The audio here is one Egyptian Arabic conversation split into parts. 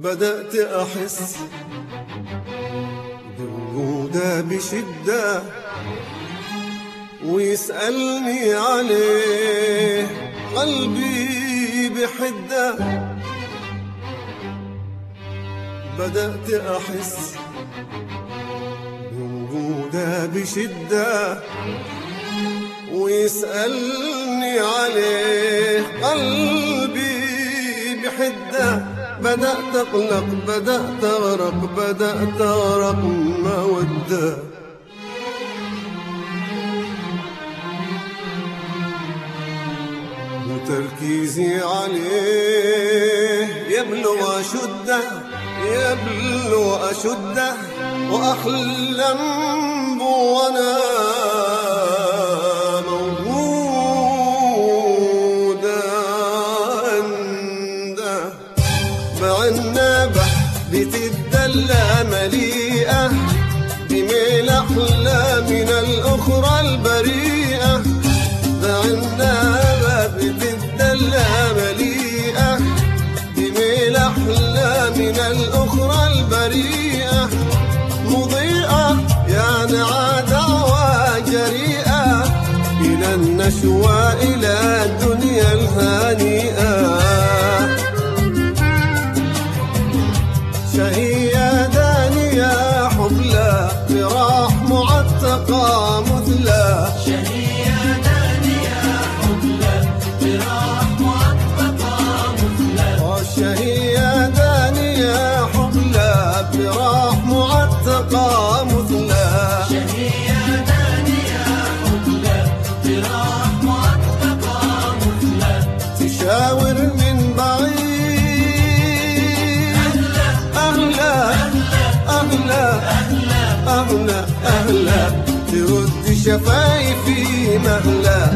بدأت أحس بوجودها بشدة ويسألني عليه قلبي بحدة بدأت أحس بوجودها بشدة ويسألني عليه قلبي بحدة بدأت أقلق بدأت أغرق بدأت أغرق مودة وتركيزي عليه يبلغ أشده يبلغ أشده وأحلم بو وأنا موجودة عنده مع النبح بتدلى مليئة بميل أحلى من الأخرى البريئة مع النبح بتدلى مليئة بميل أحلى من الأخرى البريئة مضيئة يعني عداوة جريئة إلى النشوى إلى الدنيا الهانئة شهية دانية حبلى براح معتقى مثلى والشهية دانية حبلى براح معتقى مثلى تشاور من بعيد أهلا أهلا أهلا أهلا ترد شفايفي مهلا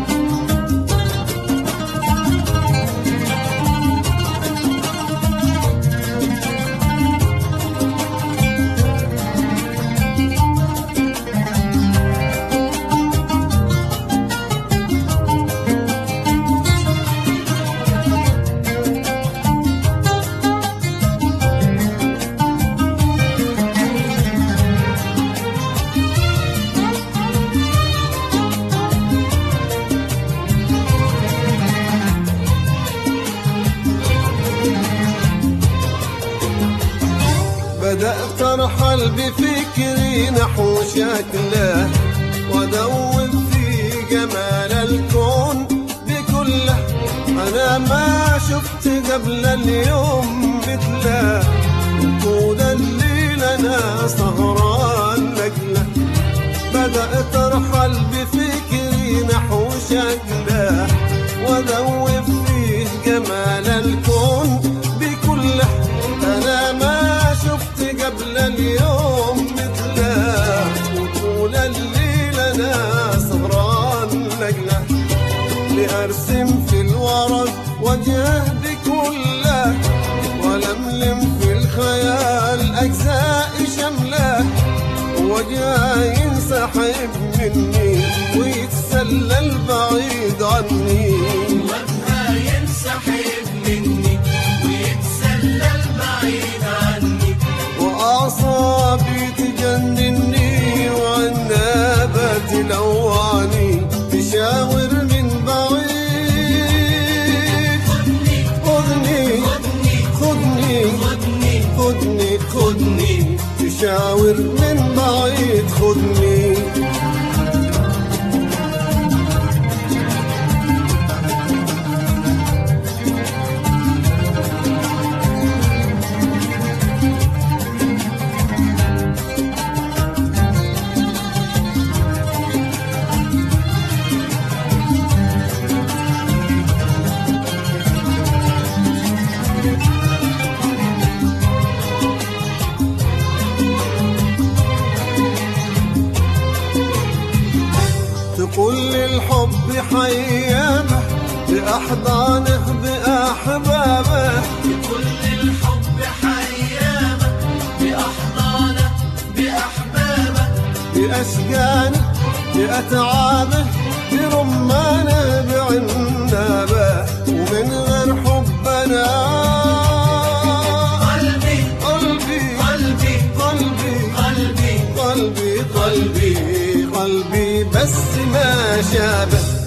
بدأت أرحل بفكري نحو شكله وأدور في جمال الكون بكله أنا ما شفت قبل اليوم مثله طول الليل أنا سهران لجله بدأت أرحل بفكري نحو شكله وأدور فيه جمال الكون بكله أنا ما شفت قبل اليوم مثله وطول الليل أنا سهران لجله لأرسم في الورق وجهه بكله ولملم في الخيال أجزاء شمله وجهه ينسحب مني ويتسلى البعيد عني وجهها ينسحب مني ويتسلى البعيد عني وأعصابي تجنني وعنابة تلوعني تشاور من بعيد خذني خذني خذني خذني خذني خذني خذني تشاور من بعيد خذني تقول للحب حيامه بأحضانه بأحبابه كل الحب حيامه بأحضانه بأحبابه بأشجانه بأتعابه برمانه بعنابه ومن غير حبنا قلبي بس ما شابه